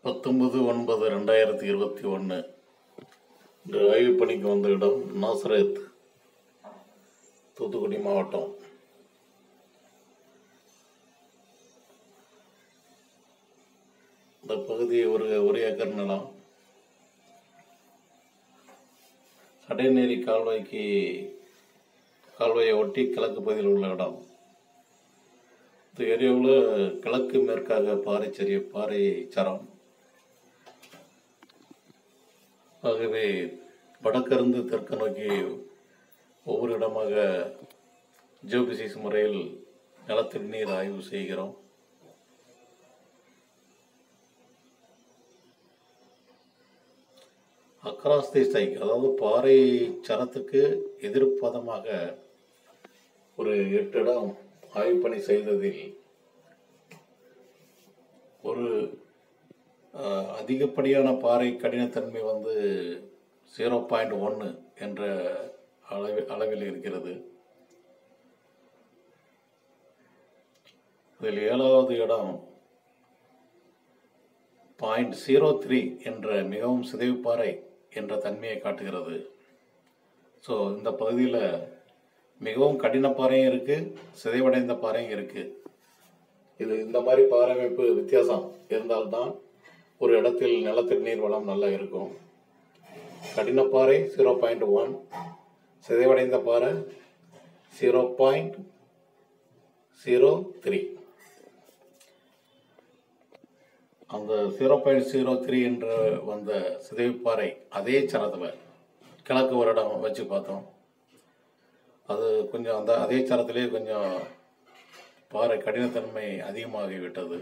பத்தொன்பது ஒன்பது ரெண்டாயிரத்தி இருபத்தி ஒன்று இன்று ஆய்வு பணிக்கு வந்த இடம் நாசரேத் தூத்துக்குடி மாவட்டம் இந்த பகுதி ஒரு ஒரு ஏக்கர் நிலம் கடைநேரி கால்வாய்க்கு கால்வாயை ஒட்டி கிழக்கு பகுதியில் உள்ள இடம் இந்த ஏரியாவில் கிழக்கு மேற்காக பாறை சரிய பாறை சரம் ஆகவே வடக்கிருந்து தெற்கு நோக்கி ஒவ்வொரு இடமாக ஜியோபிசிஸ் முறையில் நிலத்தடி நீர் ஆய்வு செய்கிறோம் அக்ராஸ் தி ஸ்டைக் அதாவது பாறை சரத்துக்கு எதிர்ப்பதமாக ஒரு எட்டு இடம் ஆய்வு பணி செய்ததில் ஒரு அஹ், அதிகப்படியான பாறை கடினத்தன்மை வந்து ஜீரோ பாயிண்ட் ஒன்று என்ற அளவு அளவில் இருக்கிறது இதில் ஏழாவது இடம் பாயிண்ட் ஜீரோ த்ரீ என்ற மிகவும் சிதைவு பாறை என்ற தன்மையை காட்டுகிறது ஸோ இந்த பகுதியில் மிகவும் கடின பாறையும் இருக்குது சிதைவடைந்த பாறையும் இருக்குது இது இந்த மாதிரி பாறை அமைப்பு வித்தியாசம் இருந்தால்தான் ஒரு இடத்தில் நிலத்தடி நீர் வளம் நல்லா இருக்கும் கடின பாறை ஜீரோ பாயிண்ட் ஒன் சிதைவடைந்த பாறை ஜீரோ பாயிண்ட் ஜீரோ த்ரீ அந்த ஜீரோ பாயிண்ட் ஜீரோ த்ரீ என்ற வந்த சிதைவுப்பாறை அதே சரத்தில் கிழக்கு ஒரு இடம் வச்சு பார்த்தோம் அது கொஞ்சம் அந்த அதே சரத்திலே கொஞ்சம் பாறை கடினத்தன்மை அதிகமாகிவிட்டது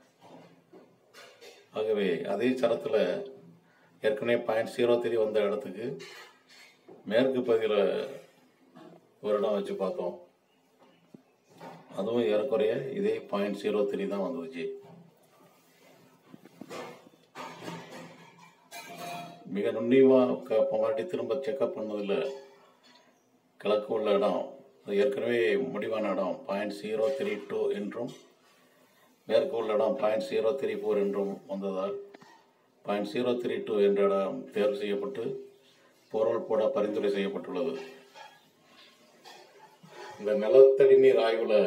ஆகவே அதே சரத்தில் ஏற்கனவே பாயிண்ட் ஜீரோ த்ரீ வந்த இடத்துக்கு மேற்கு பகுதியில் ஒரு இடம் வச்சு பார்த்தோம் அதுவும் ஏறக்குறைய இதே பாயிண்ட் ஜீரோ த்ரீ தான் வந்துச்சு மிக நுண்ணியமாக மறுபடி திரும்ப செக்அப் பண்ணதில் கிழக்கு உள்ள இடம் அது ஏற்கனவே முடிவான இடம் பாயிண்ட் ஜீரோ த்ரீ டூ என்றும் மேற்கு உள்ள இடம் பாயிண்ட் ஜீரோ த்ரீ ஃபோர் என்றும் வந்ததால் பாயிண்ட் ஜீரோ த்ரீ டூ என்ற இடம் தேர்வு செய்யப்பட்டு பொருள் போட பரிந்துரை செய்யப்பட்டுள்ளது இந்த நிலத்தடி நீர் ஆய்வில்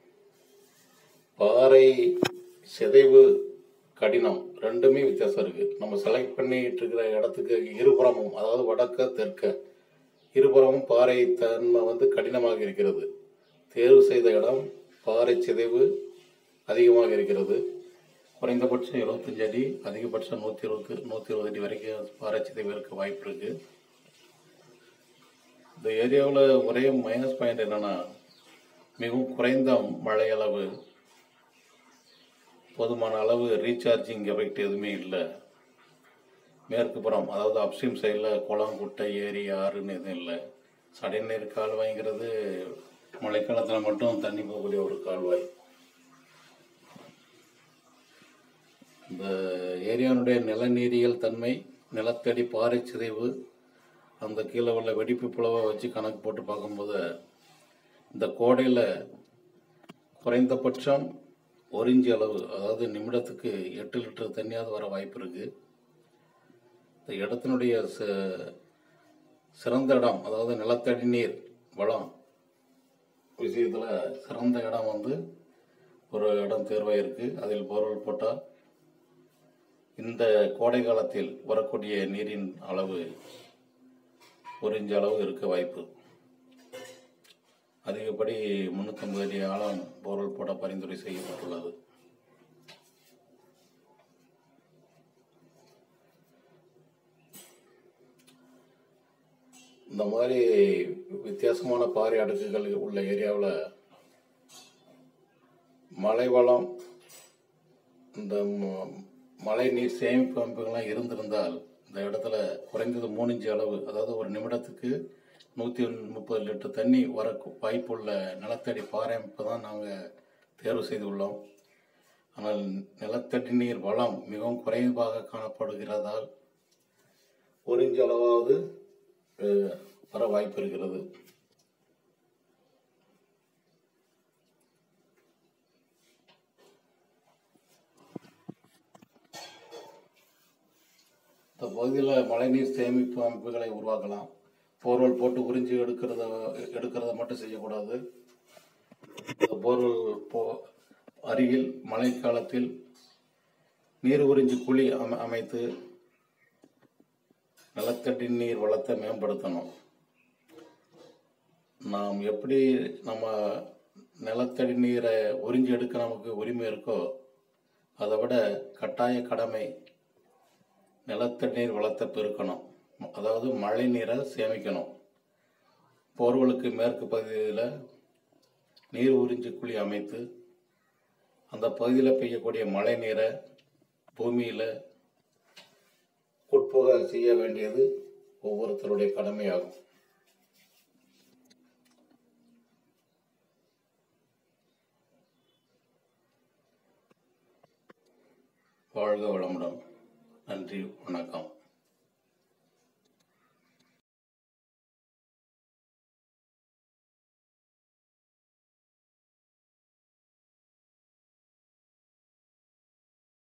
பாறை சிதைவு கடினம் ரெண்டுமே வித்தியாசம் இருக்கு நம்ம செலக்ட் பண்ணிட்டு இருக்கிற இடத்துக்கு இருபுறமும் அதாவது வடக்க தெற்க இருபுறமும் பாறை தன்மை வந்து கடினமாக இருக்கிறது தேர்வு செய்த இடம் பாறை சிதைவு அதிகமாக இருக்கிறது குறைந்தபட்சம் எழுபத்தஞ்சு அடி அதிகபட்சம் நூற்றி இருபது நூற்றி இருபது அடி வரைக்கும் பாறை சிதைவு இருக்க வாய்ப்பு இருக்கு இந்த ஏரியாவில் ஒரே மைனஸ் பாயிண்ட் என்னன்னா மிகவும் குறைந்த மழை அளவு போதுமான அளவு ரீசார்ஜிங் எஃபெக்ட் எதுவுமே இல்லை மேற்கு புறம் அதாவது அப்ஸ்ட்ரீம் சைடில் குளம் குட்டை ஏரி ஆறுன்னு எதுவும் இல்லை சடைநீர் கால்வாய்ங்கிறது மழைக்காலத்தில் மட்டும் தண்ணி போகக்கூடிய ஒரு கால்வாய் இந்த ஏரியானுடைய நிலநீரியல் தன்மை நிலத்தடி பாறை சிதைவு அந்த கீழே உள்ள வெடிப்பு புலவை வச்சு கணக்கு போட்டு பார்க்கும்போது இந்த கோடையில் குறைந்தபட்சம் ஒரு இன்ச்சு அளவு அதாவது நிமிடத்துக்கு எட்டு லிட்டர் தண்ணியாவது வர வாய்ப்பு இருக்கு இந்த இடத்தினுடைய ச- சிறந்த இடம் அதாவது நிலத்தடி நீர் வளம் விஷயத்தில் சிறந்த இடம் வந்து ஒரு இடம் தேர்வாயிருக்கு அதில் போர்வெல் போட்டால் இந்த கோடை காலத்தில் வரக்கூடிய நீரின் அளவு ஒரு இன்ச்சு அளவு இருக்க வாய்ப்பு அதிகப்படி முன்னூற்றம்பது அடி ஆழம் போர்வெல் போட பரிந்துரை செய்யப்பட்டுள்ளது இந்த மாதிரி வித்தியாசமான பாறை அடுக்குகள் உள்ள ஏரியாவில் மழை வளம் இந்த ம- மழை நீர் சேமிப்பு அமைப்புகள்லாம் இருந்திருந்தால் இந்த இடத்துல குறைந்தது மூணு இன்ச்சு அளவு அதாவது ஒரு நிமிடத்துக்கு நூற்றி முப்பது லிட்டர் தண்ணி வர வாய்ப்புள்ள நிலத்தடி பாறை அமைப்பு தான் நாங்கள் தேர்வு செய்துள்ளோம் ஆனால் நிலத்தடி நீர் வளம் மிகவும் குறைவாக காணப்படுகிறதால் ஒரு இன்ச்சு அளவாவது அஹ், வர வாய்ப்பு இருக்கிறது இந்த பகுதியில் மழைநீர் சேமிப்பு அமைப்புகளை உருவாக்கலாம் போர்வெல் போட்டு உறிஞ்சி எடுக்கிறத எடுக்கிறத மட்டும் செய்யக்கூடாது இந்த போர்வெல் போ அருகில் மழைக்காலத்தில் நீர் உறிஞ்சி குழி அம அமைத்து நிலத்தடி நீர் வளத்தை மேம்படுத்தணும் நாம் எப்படி நம்ம நிலத்தடி நீரை உறிஞ்சி எடுக்க நமக்கு உரிமை இருக்கோ அதை விட கட்டாய கடமை நிலத்தடி நீர் வளத்தை பெருக்கணும் அதாவது மழை நீரை சேமிக்கணும் போர்வலுக்கு மேற்கு பகுதியில் நீர் உறிஞ்சி குழி அமைத்து அந்த பகுதியில் பெய்யக்கூடிய மழை நீரை பூமியில் உட்புக செய்ய வேண்டியது ஒவ்வொருத்தருடைய கடமையாகும் வாழ்க வளமுடன் நன்றி வணக்கம்